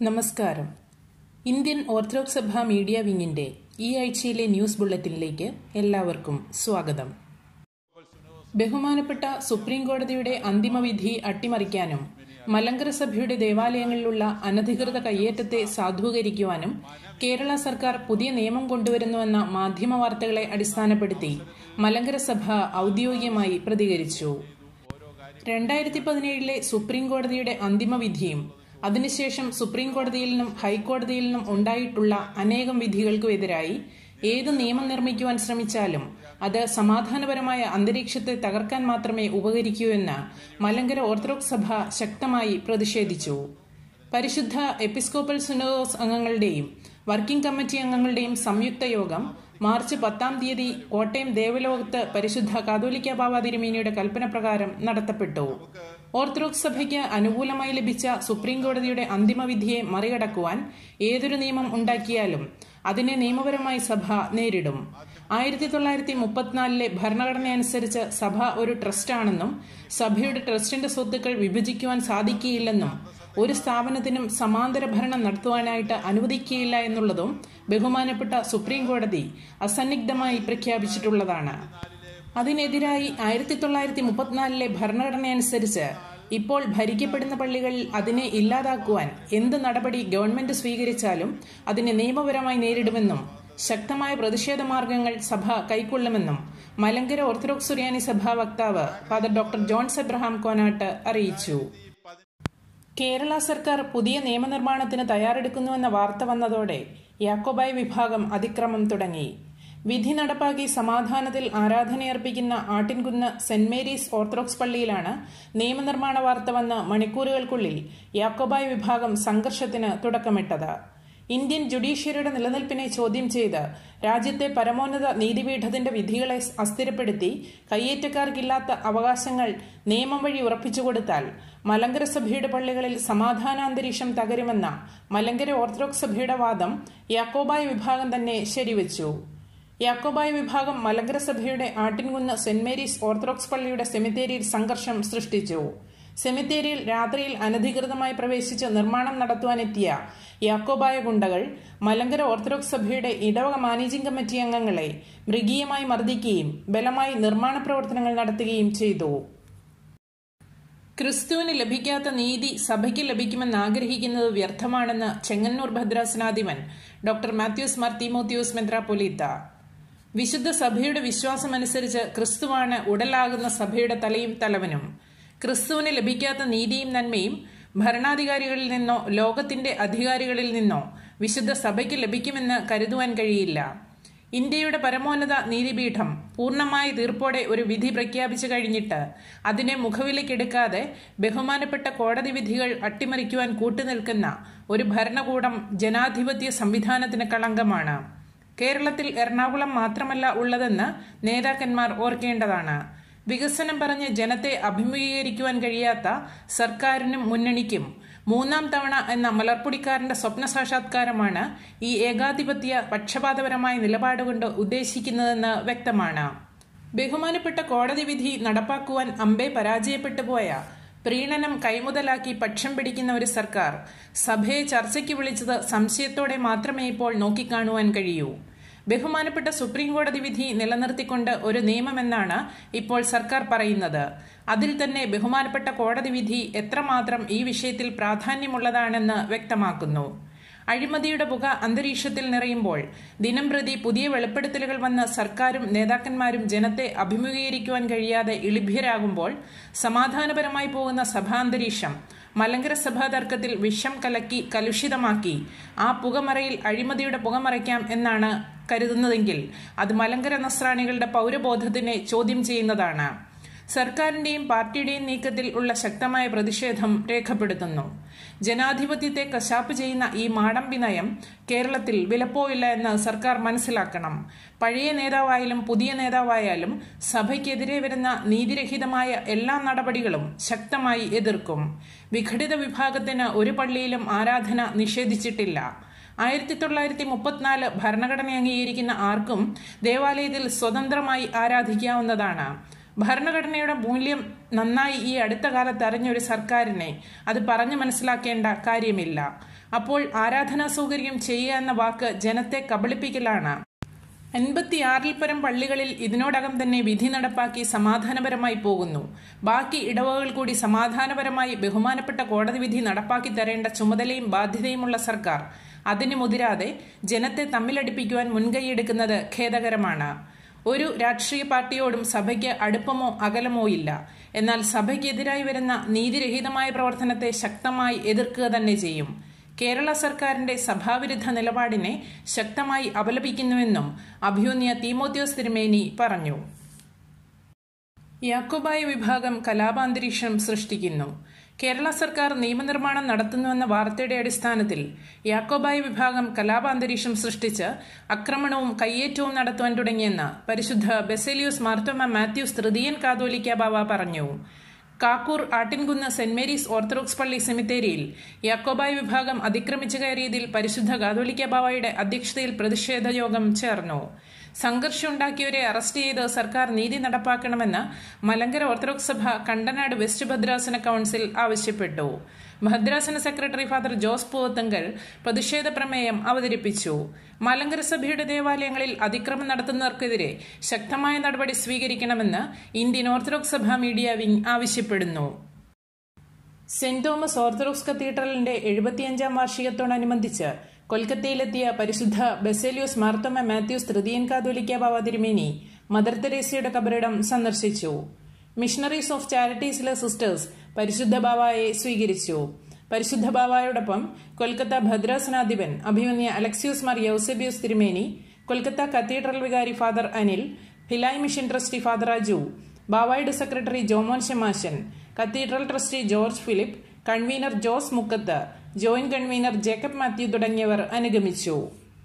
നമസ്കാരം Indian orthodox സഭ media വിങ്ങിന്റെ ഈ ആഴ്ചയിലെ ന്യൂസ് ബുള്ളറ്റിനിലേക്ക് എല്ലാവർക്കും സ്വാഗതം ബഹുമാനപ്പെട്ട സുപ്രീം കോടതിയുടെ അന്തിമവിധി അട്ടിമറിക്കാനും മലങ്കര സഭയുടെ ദേവാലയങ്ങളിലുള്ള അനധികൃത കയ്യേറ്റത്തെ സാധൂകരിക്കുവാനും കേരള സർക്കാർ പുതിയ നിയമം കൊണ്ടുവരുന്നുവെന്ന മാധ്യമ വാർത്തകളെ അടിസ്ഥാനപ്പെടുത്തി മലങ്കര സഭ ഔദ്യോഗികമായി പ്രതികരിച്ചു രണ്ടായിരത്തി പതിനേഴിലെ സുപ്രീം കോടതിയുടെ അന്തിമ വിധിയും അതിനുശേഷം സുപ്രീം കോടതിയിൽ നിന്നും ഹൈക്കോടതിയിൽ നിന്നും ഉണ്ടായിട്ടുള്ള അനേകം വിധികൾക്കും എതിരായി ഏത് നിയമം നിർമ്മിക്കുവാൻ ശ്രമിച്ചാലും അത് സമാധാനപരമായ അന്തരീക്ഷത്തെ തകർക്കാൻ മാത്രമേ ഉപകരിക്കൂ എന്ന് മലങ്കര ഓർത്തഡോക്സ് സഭ ശക്തമായി പ്രതിഷേധിച്ചു പരിശുദ്ധ എപ്പിസ്കോപ്പൽ സുനോസ് അംഗങ്ങളുടെയും വർക്കിംഗ് കമ്മിറ്റി അംഗങ്ങളുടെയും സംയുക്ത യോഗം മാർച്ച് പത്താം തീയതി കോട്ടയം ദേവലോകത്ത് പരിശുദ്ധ കാതോലിക്ക ബാബ തിരുമേനിയുടെ കൽപ്പന പ്രകാരം നടത്തപ്പെട്ടു ഓർത്തഡോക്സ് സഭയ്ക്ക് അനുകൂലമായി ലഭിച്ച സുപ്രീം കോടതിയുടെ അന്തിമവിധിയെ മറികടക്കുവാൻ ഏതൊരു നിയമം ഉണ്ടാക്കിയാലും അതിനെ നിയമപരമായി സഭ നേരിടും ആയിരത്തി തൊള്ളായിരത്തി മുപ്പത്തിനാലിലെ ഭരണഘടന അനുസരിച്ച് സഭ ഒരു ട്രസ്റ്റാണെന്നും സഭയുടെ ട്രസ്റ്റിന്റെ സ്വത്തുക്കൾ വിഭജിക്കുവാൻ സാധിക്കുകയില്ലെന്നും ഒരു സ്ഥാപനത്തിനും സമാന്തര ഭരണം നടത്തുവാനായിട്ട് അനുവദിക്കുകയില്ല എന്നുള്ളതും ബഹുമാനപ്പെട്ട സുപ്രീം കോടതി അസന്നിഗ്ധമായി പ്രഖ്യാപിച്ചിട്ടുള്ളതാണ് അതിനെതിരായി ആയിരത്തി തൊള്ളായിരത്തി മുപ്പത്തിനാലിലെ ഭരണഘടന അനുസരിച്ച് ഇപ്പോൾ ഭരിക്കപ്പെടുന്ന പള്ളികളിൽ അതിനെ ഇല്ലാതാക്കുവാൻ എന്ത് നടപടി ഗവൺമെന്റ് സ്വീകരിച്ചാലും അതിനെ നിയമപരമായി നേരിടുമെന്നും ശക്തമായ പ്രതിഷേധ മാർഗങ്ങൾ സഭ കൈക്കൊള്ളുമെന്നും മലങ്കര ഓർത്തഡോക്സ് സുറിയാനി സഭാ വക്താവ് ഫാദർ ഡോക്ടർ ജോൺസ് എബ്രഹാം കോനാട്ട് അറിയിച്ചു കേരള സർക്കാർ പുതിയ നിയമനിർമ്മാണത്തിന് തയ്യാറെടുക്കുന്നുവെന്ന വാർത്ത വന്നതോടെ യാക്കോബായ് വിഭാഗം അതിക്രമം തുടങ്ങി വിധി നടപ്പാക്കി സമാധാനത്തിൽ ആരാധനയർപ്പിക്കുന്ന ആട്ടിൻകുന്ന് സെന്റ് മേരീസ് ഓർത്തഡോക്സ് പള്ളിയിലാണ് നിയമനിർമ്മാണ വാർത്ത വന്ന് മണിക്കൂറുകൾക്കുള്ളിൽ യാക്കോബായ് വിഭാഗം സംഘർഷത്തിന് തുടക്കമിട്ടത് ഇന്ത്യൻ ജുഡീഷ്യറിയുടെ നിലനിൽപ്പിനെ ചോദ്യം ചെയ്ത് രാജ്യത്തെ പരമോന്നത നീതിപീഠത്തിന്റെ വിധികളെ അസ്ഥിരപ്പെടുത്തി കയ്യേറ്റക്കാർക്കില്ലാത്ത അവകാശങ്ങൾ നിയമം വഴി ഉറപ്പിച്ചുകൊടുത്താൽ മലങ്കര സഭയുടെ പള്ളികളിൽ സമാധാനാന്തരീക്ഷം തകരുമെന്ന മലങ്കര ഓർത്തഡോക്സ് സഭയുടെ വാദം യാക്കോബായ് വിഭാഗം തന്നെ ശരിവച്ചു യാക്കോബായ് വിഭാഗം മലങ്കര സഭയുടെ ആട്ടിൻകുന്ന് സെന്റ് മേരീസ് ഓർത്തഡോക്സ് പള്ളിയുടെ സെമിത്തേരിയിൽ സംഘർഷം സൃഷ്ടിച്ചു സെമിത്തേരിയിൽ രാത്രിയിൽ അനധികൃതമായി പ്രവേശിച്ച് നിർമ്മാണം നടത്തുവാനെത്തിയ യാക്കോബായ ഗുണ്ടകൾ മലങ്കര ഓർത്തഡോക്സ് സഭയുടെ ഇടവക മാനേജിംഗ് കമ്മിറ്റി അംഗങ്ങളെ മൃഗീയമായി മർദ്ദിക്കുകയും ബലമായി നിർമ്മാണ പ്രവർത്തനങ്ങൾ നടത്തുകയും ചെയ്തു ക്രിസ്തുവിന് ലഭിക്കാത്ത നീതി സഭയ്ക്ക് ലഭിക്കുമെന്ന് ആഗ്രഹിക്കുന്നത് വ്യർത്ഥമാണെന്ന് ചെങ്ങന്നൂർ ഭദ്രാസനാധിപൻ ഡോക്ടർ മാത്യൂസ് മാർ തീമോത്യൂസ് മെത്രാപൊലീത്ത വിശുദ്ധ സഭയുടെ വിശ്വാസമനുസരിച്ച് ക്രിസ്തുവാണ് ഉടലാകുന്ന സഭയുടെ തലയും തലവനും ക്രിസ്തുവിന് ലഭിക്കാത്ത നീതിയും നന്മയും ഭരണാധികാരികളിൽ നിന്നോ ലോകത്തിന്റെ അധികാരികളിൽ നിന്നോ വിശുദ്ധ സഭയ്ക്ക് ലഭിക്കുമെന്ന് കരുതുവാൻ കഴിയില്ല ഇന്ത്യയുടെ പരമോന്നത നീതിപീഠം പൂർണ്ണമായ തീർപ്പോടെ ഒരു വിധി പ്രഖ്യാപിച്ചു കഴിഞ്ഞിട്ട് അതിനെ മുഖവിലക്കെടുക്കാതെ ബഹുമാനപ്പെട്ട കോടതി വിധികൾ അട്ടിമറിക്കുവാൻ കൂട്ടുനിൽക്കുന്ന ഒരു ഭരണകൂടം ജനാധിപത്യ സംവിധാനത്തിന് കളങ്കമാണ് കേരളത്തിൽ എറണാകുളം മാത്രമല്ല ഉള്ളതെന്ന് നേതാക്കന്മാർ ഓർക്കേണ്ടതാണ് വികസനം പറഞ്ഞ് ജനത്തെ അഭിമുഖീകരിക്കുവാൻ കഴിയാത്ത സർക്കാരിനും മുന്നണിക്കും മൂന്നാം തവണ എന്ന മലർപ്പൊടിക്കാരന്റെ സ്വപ്ന സാക്ഷാത്കാരമാണ് ഈ ഏകാധിപത്യ പക്ഷപാതപരമായ നിലപാടുകൊണ്ട് ഉദ്ദേശിക്കുന്നതെന്ന് വ്യക്തമാണ് ബഹുമാനപ്പെട്ട കോടതി വിധി നടപ്പാക്കുവാൻ അമ്പെ പരാജയപ്പെട്ടു പോയ പ്രീണനം കൈമുതലാക്കി പക്ഷം പിടിക്കുന്ന ഒരു സർക്കാർ സഭയെ ചർച്ചയ്ക്ക് വിളിച്ചത് സംശയത്തോടെ മാത്രമേ ഇപ്പോൾ നോക്കിക്കാണുവാൻ കഴിയൂ ബഹുമാനപ്പെട്ട സുപ്രീം കോടതി വിധി നിലനിർത്തിക്കൊണ്ട് ഒരു നിയമമെന്നാണ് ഇപ്പോൾ സർക്കാർ പറയുന്നത് അതിൽ തന്നെ ബഹുമാനപ്പെട്ട കോടതി വിധി എത്രമാത്രം ഈ വിഷയത്തിൽ പ്രാധാന്യമുള്ളതാണെന്ന് വ്യക്തമാക്കുന്നു അഴിമതിയുടെ പുക അന്തരീക്ഷത്തിൽ നിറയുമ്പോൾ ദിനം പ്രതി പുതിയ വെളിപ്പെടുത്തലുകൾ വന്ന് സർക്കാരും നേതാക്കന്മാരും ജനത്തെ അഭിമുഖീകരിക്കുവാൻ കഴിയാതെ ഇളിഭ്യരാകുമ്പോൾ സമാധാനപരമായി പോകുന്ന സഭാന്തരീക്ഷം മലങ്കര സഭാ തർക്കത്തിൽ വിഷം കലക്കി കലുഷിതമാക്കി ആ പുകമറയിൽ അഴിമതിയുടെ പുകമറയ്ക്കാം എന്നാണ് കരുതുന്നതെങ്കിൽ അത് മലങ്കര നസ്രാണികളുടെ പൗരബോധത്തിനെ ചോദ്യം ചെയ്യുന്നതാണ് സർക്കാരിന്റെയും പാർട്ടിയുടെയും നീക്കത്തിൽ ഉള്ള ശക്തമായ പ്രതിഷേധം രേഖപ്പെടുത്തുന്നു ജനാധിപത്യത്തെ കശാപ്പ് ചെയ്യുന്ന ഈ മാടമ്പി നയം കേരളത്തിൽ വിലപ്പോയില്ല എന്ന് സർക്കാർ മനസ്സിലാക്കണം പഴയ നേതാവായാലും പുതിയ നേതാവായാലും സഭയ്ക്കെതിരെ വരുന്ന നീതിരഹിതമായ എല്ലാ നടപടികളും ശക്തമായി എതിർക്കും വിഘടിത വിഭാഗത്തിന് ഒരു പള്ളിയിലും ആരാധന നിഷേധിച്ചിട്ടില്ല ആയിരത്തി തൊള്ളായിരത്തി മുപ്പത്തിനാല് ഭരണഘടന അംഗീകരിക്കുന്ന ആർക്കും ദേവാലയത്തിൽ സ്വതന്ത്രമായി ആരാധിക്കാവുന്നതാണ് ഭരണഘടനയുടെ മൂല്യം നന്നായി ഈ അടുത്ത കാലത്ത് അറിഞ്ഞൊരു സർക്കാരിനെ അത് പറഞ്ഞു മനസ്സിലാക്കേണ്ട കാര്യമില്ല അപ്പോൾ ആരാധനാ സൗകര്യം ചെയ്യുക എന്ന വാക്ക് ജനത്തെ കബളിപ്പിക്കലാണ് അൻപത്തിയാറിൽ പരം പള്ളികളിൽ ഇതിനോടകം തന്നെ വിധി നടപ്പാക്കി സമാധാനപരമായി പോകുന്നു ബാക്കി ഇടവകൾ കൂടി സമാധാനപരമായി ബഹുമാനപ്പെട്ട കോടതി വിധി നടപ്പാക്കി തരേണ്ട ചുമതലയും ബാധ്യതയുമുള്ള സർക്കാർ അതിന് മുതിരാതെ ജനത്തെ തമ്മിലടിപ്പിക്കുവാൻ മുൻകൈയെടുക്കുന്നത് ഖേദകരമാണ് ഒരു രാഷ്ട്രീയ പാർട്ടിയോടും സഭയ്ക്ക് അടുപ്പമോ അകലമോ ഇല്ല എന്നാൽ സഭയ്ക്കെതിരായി വരുന്ന നീതിരഹിതമായ പ്രവർത്തനത്തെ ശക്തമായി എതിർക്കുക തന്നെ ചെയ്യും കേരള സർക്കാരിന്റെ സഭാവിരുദ്ധ നിലപാടിനെ ശക്തമായി അപലപിക്കുന്നുവെന്നും അഭ്യൂന്യ തീമോത്യോസ് തിരുമേനി പറഞ്ഞു യാക്കോബായ വിഭാഗം കലാപാന്തരീക്ഷം സൃഷ്ടിക്കുന്നു കേരള സർക്കാർ നിയമനിർമ്മാണം നടത്തുന്നുവെന്ന വാർത്തയുടെ അടിസ്ഥാനത്തിൽ യാക്കോബായ വിഭാഗം കലാപാന്തരീക്ഷം സൃഷ്ടിച്ച് ആക്രമണവും കയ്യേറ്റവും നടത്തുവാൻ തുടങ്ങിയെന്ന് പരിശുദ്ധ ബെസേലിയൂസ് മാർത്തോമ മാത്യൂസ് തൃതീയൻ കാതോലിക്ക ബാവ പറഞ്ഞു Kakkoor Attinkunnu saint Mary's orthodox പള്ളി സെമിത്തേരിയിൽ യാക്കോബായ വിഭാഗം അതിക്രമിച്ചു കയറിയതിൽ പരിശുദ്ധ കാതോലിക്ക ബാവയുടെ അധ്യക്ഷതയിൽ പ്രതിഷേധ യോഗം ചേർന്നു സംഘർഷമുണ്ടാക്കിയവരെ അറസ്റ്റ് ചെയ്ത് സർക്കാർ നീതി നടപ്പാക്കണമെന്ന് മലങ്കര ഓർത്തഡോക്സ് സഭ കണ്ടനാട് വെസ്റ്റ് ഭദ്രാസന കൌൺസിൽ ആവശ്യപ്പെട്ടു ഭദ്രാസന സെക്രട്ടറി ഫാദർ ജോസ് പൂവത്തങ്കൽ പ്രതിഷേധ പ്രമേയം അവതരിപ്പിച്ചു മലങ്കര സഭയുടെ ദേവാലയങ്ങളിൽ അതിക്രമം നടത്തുന്നവർക്കെതിരെ ശക്തമായ നടപടി സ്വീകരിക്കണമെന്ന് ഇന്ത്യൻ ഓർത്തഡോക്സ് സഭ മീഡിയ വിംഗ് ആവശ്യപ്പെടുന്നു സെന്റ് തോമസ് ഓർത്തഡോക്സ് കത്തീഡ്രലിന്റെ എഴുപത്തിയഞ്ചാം വാർഷികത്തോടനുബന്ധിച്ച് കൊൽക്കത്തയിലെത്തിയ പരിശുദ്ധ ബെസേലിയോസ് മാർത്തോമ മാത്യൂസ് തൃതീയൻ കാതോലിക്ക ബാവ തിരുമേനി മദർ തെരേസയുടെ കബറിടം സന്ദർശിച്ചു മിഷണറീസ് ഓഫ് ചാരിറ്റീസിലെ സിസ്റ്റേഴ്സ് പരിശുദ്ധ ബാവായെ സ്വീകരിച്ചു പരിശുദ്ധ ബാവായോടൊപ്പം കൊൽക്കത്ത ഭദ്രാസനാധിപൻ അഭിമന്യ അലക്സിയൂസ് മാർ യൗസെബിയൂസ് തിരുമേനി കൊൽക്കത്ത കത്തീഡ്രൽ വികാരി father Anil Bhilai mission trustee father Aju ബാവായുടെ സെക്രട്ടറി ജോമോൻ ശമാശൻ cathedral trustee George Philip convener Jose Mukkath joint convener Jacob Mathew തുടങ്ങിയവർ അനുഗമിച്ചു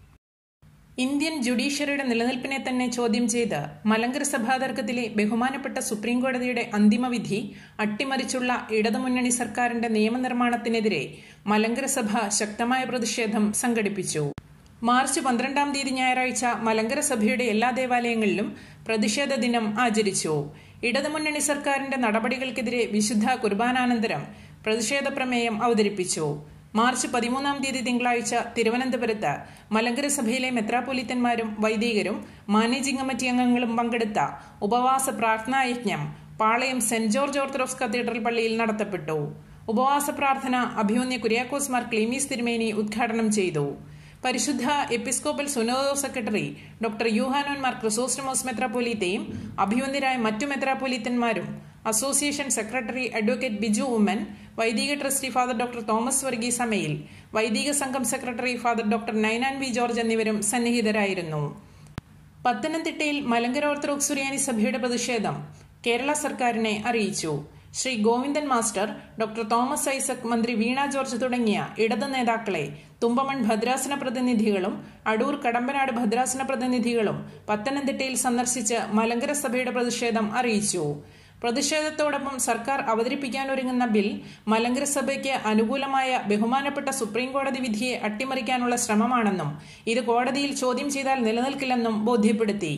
ഇന്ത്യൻ ജുഡീഷ്യറിയുടെ നിലനിൽപ്പിനെ തന്നെ ചോദ്യം ചെയ്ത് മലങ്കര സഭാതർക്കത്തിലെ ബഹുമാനപ്പെട്ട സുപ്രീം കോടതിയുടെ അന്തിമവിധി അട്ടിമറിച്ചുള്ള ഇടതുമുന്നണി സർക്കാരിന്റെ നിയമനിർമ്മാണത്തിനെതിരെ മലങ്കര സഭ ശക്തമായ പ്രതിഷേധം സംഘടിപ്പിച്ചു മാർച്ച് പന്ത്രണ്ടാം തീയതി ഞായറാഴ്ച മലങ്കര സഭയുടെ എല്ലാ ദേവാലയങ്ങളിലും പ്രതിഷേധ ദിനം ആചരിച്ചു ഇടതുമുന്നണി സർക്കാരിന്റെ നടപടികൾക്കെതിരെ വിശുദ്ധ കുർബാനാനന്തരം പ്രതിഷേധ പ്രമേയം അവതരിപ്പിച്ചു മാർച്ച് പതിമൂന്നാം തീയതി തിങ്കളാഴ്ച തിരുവനന്തപുരത്ത് മലങ്കര സഭയിലെ മെത്രാപ്പൊലിത്തന്മാരും വൈദികരും മാനേജിംഗ് കമ്മിറ്റി അംഗങ്ങളും പങ്കെടുത്ത ഉപവാസ പ്രാർത്ഥനാ യജ്ഞം Palayam saint George orthodox cathedral പള്ളിയിൽ നടത്തപ്പെട്ടു ഉപവാസ പ്രാർത്ഥന അഭിമന്യ കുര്യാക്കോസ് മാർ ക്ലീമീസ് തിരുമേനി ഉദ്ഘാടനം ചെയ്തു പരിശുദ്ധ എപ്പിസ്കോപ്പൽ സുനോദോ സെക്രട്ടറി ഡോക്ടർ യൂഹാനോൻ മാർ ക്രിസോസ്റ്റമോസ് മെത്രാപ്പൊലീത്തയും അഭിമന്യരായ മറ്റു മെത്രാപ്പൊലീത്തന്മാരും association secretary advocate Biju Oommen വൈദിക trustee father doctor Thomas Varghese Amayil വൈദിക സംഘം secretary father doctor Ninan V George എന്നിവരും സന്നിഹിതരായിരുന്നു പത്തനംതിട്ടയിൽ മലങ്കര ഓർത്തഡോക്സ് സുറിയാനി സഭയുടെ പ്രതിഷേധം കേരള സർക്കാരിനെ അറിയിച്ചു Shri Govindan master doctor Thomas Isaac മന്ത്രി വീണ ജോർജ് തുടങ്ങിയ ഇടത് നേതാക്കളെ തുമ്പമൺ ഭദ്രാസന പ്രതിനിധികളും അടൂർ കടമ്പനാട് ഭദ്രാസന പ്രതിനിധികളും പത്തനംതിട്ടയിൽ സന്ദർശിച്ച് മലങ്കര സഭയുടെ പ്രതിഷേധം അറിയിച്ചു പ്രതിഷേധത്തോടൊപ്പം സർക്കാർ അവതരിപ്പിക്കാനൊരുങ്ങുന്ന ബിൽ മലങ്കര സഭയ്ക്ക് അനുകൂലമായ ബഹുമാനപ്പെട്ട സുപ്രീം കോടതി വിധിയെ അട്ടിമറിക്കാനുള്ള ശ്രമമാണെന്നും ഇത് കോടതിയിൽ ചോദ്യം ചെയ്താൽ നിലനിൽക്കില്ലെന്നും ബോധ്യപ്പെടുത്തി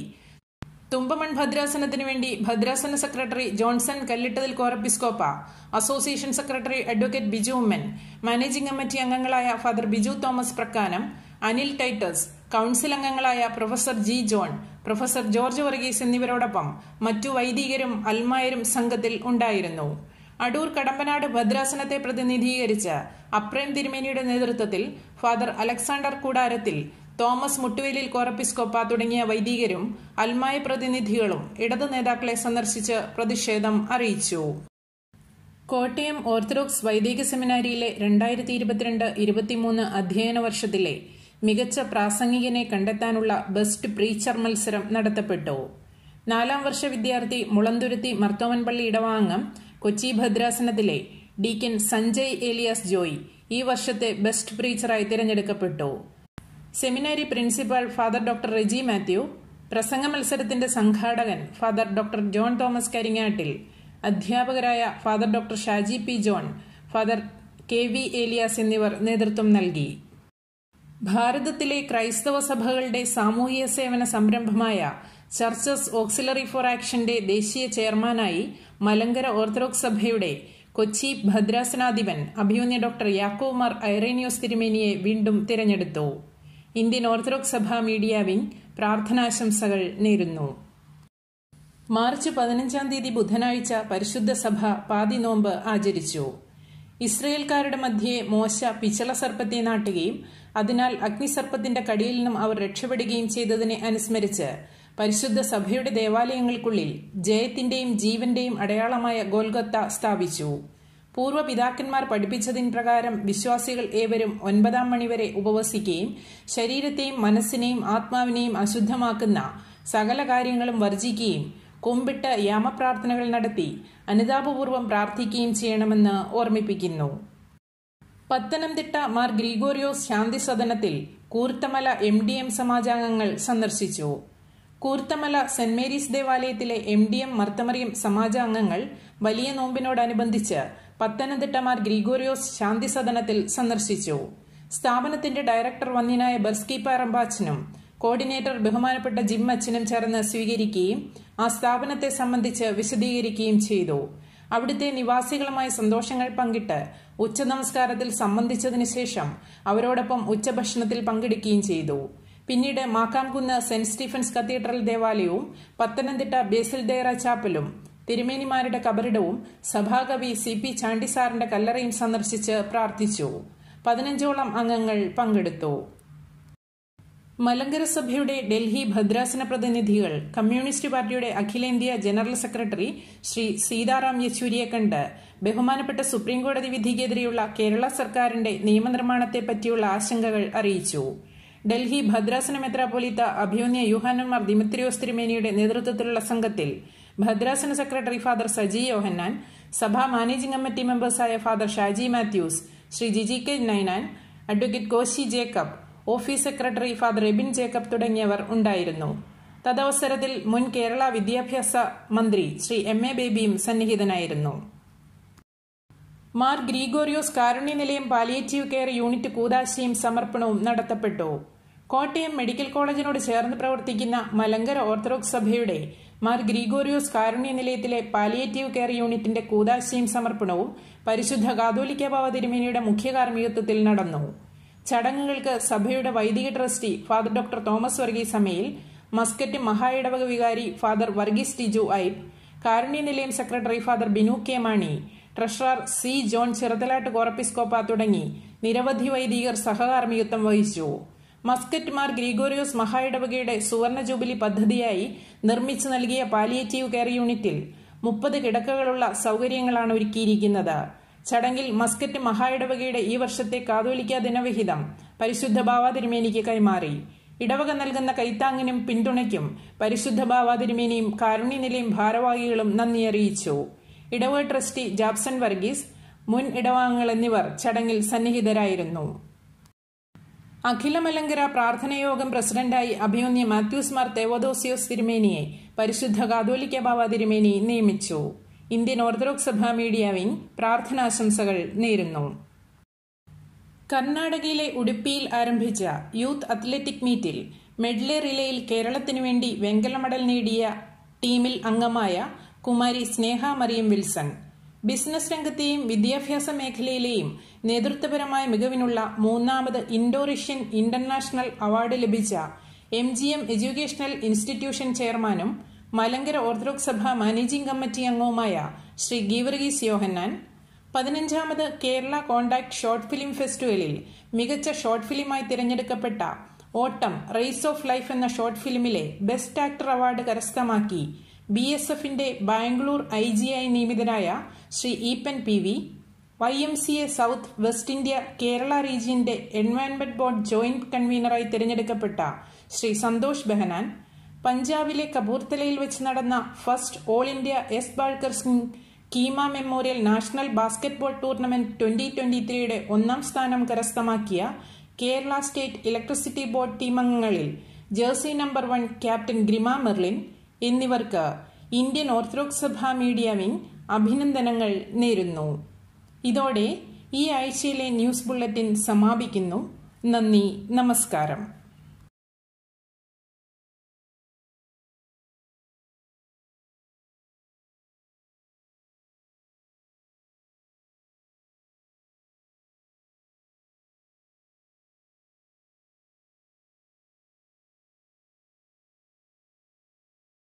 തുമ്പമൺ ഭദ്രാസനത്തിനു വേണ്ടി ഭദ്രാസന സെക്രട്ടറി ജോൺസൺ കല്ലിട്ടതിൽ കോറപ്പിസ്കോപ്പ association secretary advocate Biju Oommen managing committee അംഗങ്ങളായ father Biju Thomas Prakkanam Anil Titus council അംഗങ്ങളായ professor G John professor George Varghese എന്നിവരോടൊപ്പം മറ്റു വൈദികരും അൽമായരും സംഘത്തിൽ ഉണ്ടായിരുന്നു അടൂർ കടമ്പനാട് ഭദ്രാസനത്തെ പ്രതിനിധീകരിച്ച് അപ്രേം തിരുമേനിയുടെ നേതൃത്വത്തിൽ father Alexander Koodarathil Thomas Muttuvelil കോറപ്പിസ്കോപ്പ തുടങ്ങിയ വൈദികരും അൽമായ പ്രതിനിധികളും ഇടതു നേതാക്കളെ സന്ദർശിച്ച് പ്രതിഷേധം അറിയിച്ചു കോട്ടയം ഓർത്തഡോക്സ് വൈദിക സെമിനാരിയിലെ രണ്ടായിരത്തി ഇരുപത്തിരണ്ട് ഇരുപത്തിമൂന്ന് അധ്യയന വർഷത്തിലെ മികച്ച പ്രാസംഗികനെ കണ്ടെത്താനുള്ള ബെസ്റ്റ് പ്രീച്ചർ മത്സരം നടത്തപ്പെട്ടു നാലാം വർഷ വിദ്യാർത്ഥി മുളന്തുരുത്തി മർത്തോമൻപള്ളി ഇടവാംഗം കൊച്ചി ഭദ്രാസനത്തിലെ ഡീക്കൻ സഞ്ജയ് ഏലിയാസ് ജോയ് ഈ വർഷത്തെ ബെസ്റ്റ് പ്രീച്ചറായി തിരഞ്ഞെടുക്കപ്പെട്ടു seminary principal father doctor Reji Mathew പ്രസംഗ മത്സരത്തിന്റെ സംഘാടകൻ father doctor John Thomas Karingattil അധ്യാപകരായ father doctor Shaji P John father K V Elias എന്നിവർ നേതൃത്വം നൽകി ഭാരതത്തിലെ ക്രൈസ്തവ സഭകളുടെ സാമൂഹിക സേവന സംരംഭമായ ചർച്ചസ് ഓക്സിലറി ഫോർ ആക്ഷന്റെ ദേശീയ ചെയർമാനായി മലങ്കര ഓർത്തഡോക്സ് സഭയുടെ കൊച്ചി ഭദ്രാസനാധിപൻ അഭിമന്യ ഡോക്ടർ യാക്കോബ് മാർ ഐറേനിയോസ് തിരുമേനിയെ വീണ്ടും തിരഞ്ഞെടുത്തു ഇന്ത്യൻ ഓർത്തഡോക്സ് സഭ മീഡിയ വിംഗ് പ്രാർത്ഥനാശംസകൾ നേരുന്നു മാർച്ച് പതിനഞ്ചാം തീയതി ബുധനാഴ്ച പരിശുദ്ധ സഭ പാതി നോമ്പ് ആചരിച്ചു ഇസ്രയേൽക്കാരുടെ മധ്യേ മോശ പിച്ചള സർപ്പത്തെ നാട്ടുകയും അതിനാൽ അഗ്നിസർപ്പത്തിന്റെ കടിയിൽ നിന്നും അവർ രക്ഷപ്പെടുകയും ചെയ്തതിനെ അനുസ്മരിച്ച് പരിശുദ്ധ സഭയുടെ ദേവാലയങ്ങൾക്കുള്ളിൽ ജയത്തിന്റെയും ജീവന്റെയും അടയാളമായ ഗോൽഗത്ത സ്ഥാപിച്ചു പൂർവ്വ പിതാക്കന്മാർ പഠിപ്പിച്ചതിന് പ്രകാരം വിശ്വാസികൾ ഏവരും ഒൻപതാം മണിവരെ ഉപവസിക്കുകയും ശരീരത്തെയും മനസ്സിനെയും ആത്മാവിനെയും അശുദ്ധമാക്കുന്ന സകല കാര്യങ്ങളും വർജിക്കുകയും കുമ്പിട്ട് യാമപ്രാർത്ഥനകൾ നടത്തി അനുതാപപൂർവം പ്രാർത്ഥിക്കുകയും ചെയ്യണമെന്ന് ഓർമ്മിപ്പിക്കുന്നു പത്തനംതിട്ട മാർ ഗ്രിഗോറിയോസ് ശാന്തി സദനത്തിൽ കൂർത്തമല എം ഡി എം സമാജാംഗങ്ങൾ സന്ദർശിച്ചു കൂർത്തമല സെന്റ് മേരീസ് ദേവാലയത്തിലെ എം ഡി എം മർത്തമറിയം സമാജാംഗങ്ങൾ വലിയ നോമ്പിനോടനുബന്ധിച്ച് പത്തനംതിട്ട മാർ ഗ്രിഗോറിയോസ് ശാന്തി സദനത്തിൽ സന്ദർശിച്ചു സ്ഥാപനത്തിന്റെ ഡയറക്ടർ വന്യനായ ബർസ്കി പാറമ്പാച്ചനും കോർഡിനേറ്റർ ബഹുമാനപ്പെട്ട ജിം അച്ഛനും ചേർന്ന് സ്വീകരിക്കുകയും ആ സ്ഥാപനത്തെ സംബന്ധിച്ച് വിശദീകരിക്കുകയും ചെയ്തു അവിടുത്തെ നിവാസികളുമായി സന്തോഷങ്ങൾ പങ്കിട്ട് ഉച്ചനമസ്കാരത്തിൽ സംബന്ധിച്ചതിനു ശേഷം അവരോടൊപ്പം ഉച്ചഭക്ഷണത്തിൽ പങ്കെടുക്കുകയും ചെയ്തു പിന്നീട് മാക്കാംകുന്ന് സെന്റ് സ്റ്റീഫൻസ് കത്തീഡ്രൽ ദേവാലയവും പത്തനംതിട്ട ബേസിൽ ദേറ ചാപ്പലും തിരുമേനിമാരുടെ കബറിടവും സഭാകവി സി പി ചാണ്ടിസാറിന്റെ കല്ലറയും സന്ദർശിച്ച് പ്രാർത്ഥിച്ചു പതിനഞ്ചോളം അംഗങ്ങൾ പങ്കെടുത്തു മലങ്കര സഭയുടെ ഡൽഹി ഭദ്രാസന പ്രതിനിധികൾ കമ്മ്യൂണിസ്റ്റ് പാർട്ടിയുടെ അഖിലേന്ത്യാ ജനറൽ സെക്രട്ടറി ശ്രീ സീതാറാം യെച്ചൂരിയെ കണ്ട് ബഹുമാനപ്പെട്ട സുപ്രീംകോടതി വിധിക്കെതിരെയുള്ള കേരള സർക്കാരിന്റെ നിയമനിർമ്മാണത്തെ പറ്റിയുള്ള ആശങ്കകൾ അറിയിച്ചു ഡൽഹി ഭദ്രാസന മെത്രാപൊലീത്ത അഭിമന്യ യുഹാനന്മാർ ദിമിത്രിയോസ് തിരുമേനിയുടെ നേതൃത്വത്തിലുള്ള സംഘത്തിൽ ഭദ്രാസന സെക്രട്ടറി ഫാദർ സജി യോഹന്നാൻ സഭാ മാനേജിംഗ് കമ്മിറ്റി മെമ്പേഴ്സായ father Shaji Mathews Shri Jiji K Ninan advocate Koshy Jacob office secretary father Ebin Jacob തുടങ്ങിയവർ ഉണ്ടായിരുന്നു തദവസരത്തിൽ മുൻ കേരള വിദ്യാഭ്യാസ മന്ത്രി ശ്രീ എം എ ബേബിയും സന്നിഹിതനായിരുന്നു Mar Gregorios Karunya Nilayam palliative care unit കൂതാശയും സമർപ്പണവും നടത്തപ്പെട്ടു കോട്ടയം മെഡിക്കൽ കോളേജിനോട് ചേർന്ന് പ്രവർത്തിക്കുന്ന മലങ്കര ഓർത്തഡോക്സ് സഭയുടെ മാർ ഗ്രീഗോറിയോസ് കാരുണ്യ നിലയത്തിലെ പാലിയേറ്റീവ് കെയർ യൂണിറ്റിന്റെ കൂതാശയും സമർപ്പണവും പരിശുദ്ധ കാതോലിക്ക ബാവ തിരുമേനിയുടെ മുഖ്യ കാർമ്മികത്വത്തിൽ നടന്നു ചടങ്ങുകൾക്ക് സഭയുടെ വൈദിക trustee father doctor Thomas Varghese Amayil Muscat മഹായിടവക വികാരി ഫാദർ വർഗീസ് ടിജു ഐബ് Karunya Nilayam secretary father Binu K Mani treasurer C John Chirathalattu കോറപ്പിസ്കോപ്പ തുടങ്ങി നിരവധി വൈദികർ സഹകാർമ്മികത്വം വഹിച്ചു മസ്കറ്റ് മാർ ഗ്രിഗോറിയോസ് മഹായിടവകയുടെ സുവർണ ജൂബിലി പദ്ധതിയായി നിർമ്മിച്ചു നൽകിയ പാലിയേറ്റീവ് കെയർ യൂണിറ്റിൽ മുപ്പത് കിടക്കകളുള്ള സൗകര്യങ്ങളാണ് ഒരുക്കിയിരിക്കുന്നത് ചടങ്ങിൽ മസ്കറ്റ് മഹായിടവകയുടെ ഈ വർഷത്തെ കാതോലിക്ക ദിനവിഹിതം പരിശുദ്ധ ബാവ തിരുമേനിക്ക് കൈമാറി ഇടവക നൽകുന്ന കൈത്താങ്ങിനും പിന്തുണയ്ക്കും പരിശുദ്ധ ബാവ തിരുമേനിയും കാരുണ്യനിലയും ഭാരവാഹികളും നന്ദി അറിയിച്ചു ഇടവക ട്രസ്റ്റി ജാബ്സൺ വർഗീസ് മുൻ ഇടവാംഗങ്ങൾ എന്നിവർ ചടങ്ങിൽ സന്നിഹിതരായിരുന്നു അഖില മലങ്കര പ്രാർത്ഥനയോഗം പ്രസിഡന്റായി അഭിമന്യ മാത്യൂസ് മാർ തേവദോസിയോസ് തിരുമേനിയെ പരിശുദ്ധ കാതോലിക്ക ബാവ തിരുമേനി നിയമിച്ചു ഇന്ത്യൻ ഓർത്തഡോക്സ് സഭ മീഡിയ വിംഗ് പ്രാർത്ഥനാശംസകൾ നേരുന്നു കർണാടകയിലെ ഉടുപ്പിയിൽ ആരംഭിച്ച യൂത്ത് അത്ലറ്റിക് മീറ്റിൽ മെഡ്ലെ റിലേയിൽ കേരളത്തിനു വേണ്ടി വെങ്കല മെഡൽ നേടിയ ടീമിൽ അംഗമായ കുമാരി സ്നേഹ മറിയം വിൽസൺ ബിസിനസ് രംഗത്തെയും വിദ്യാഭ്യാസ മേഖലയിലെയും നേതൃത്വപരമായ മികവിനുള്ള മൂന്നാമത് ഇൻഡോറേഷ്യൻ ഇന്റർനാഷണൽ അവാർഡ് ലഭിച്ച M G M educational institution ചെയർമാനും മലങ്കര ഓർത്തഡോക്സ് സഭ മാനേജിംഗ് കമ്മിറ്റി അംഗവുമായ ശ്രീ ഗീവർഗീസ് യോഹന്നാൻ പതിനഞ്ചാമത് കേരള കോണ്ടാക്ട് ഷോർട്ട് ഫിലിം ഫെസ്റ്റിവലിൽ മികച്ച ഷോർട്ട് ഫിലിമായി തിരഞ്ഞെടുക്കപ്പെട്ട ഓട്ടം റേസ് ഓഫ് ലൈഫ് എന്ന ഷോർട്ട് ഫിലിമിലെ ബെസ്റ്റ് ആക്ടർ അവാർഡ് കരസ്ഥമാക്കി ബി എസ് എഫിന്റെ ബാംഗ്ലൂർ ഐ ജി ആയി നിയമിതനായ Shri Eapen P V Y M C A south west India Kerala റീജിയന്റെ എൻവയൺമെന്റ് ബോർഡ് ജോയിന്റ് കൺവീനറായി തിരഞ്ഞെടുക്കപ്പെട്ട ശ്രീ സന്തോഷ് ബെഹനാൻ പഞ്ചാബിലെ കപൂർത്തലയിൽ വെച്ച് നടന്ന first all India S Balkar Singh Kheema memorial national basketball tournament twenty twenty ത്രീയുടെ ഒന്നാം സ്ഥാനം കരസ്ഥമാക്കിയ Kerala state electricity board team അംഗങ്ങളിൽ jersey number one captain Grima Merlin എന്നിവർക്ക് ഇന്ത്യൻ ഓർത്തഡോക്സ് സഭ മീഡിയ വിംഗ് അഭിനന്ദനങ്ങൾ നേരുന്നു ഇതോടെ ഈ ആഴ്ചയിലെ ന്യൂസ് ബുള്ളറ്റിൻ സമാപിക്കുന്നു നന്ദി നമസ്കാരം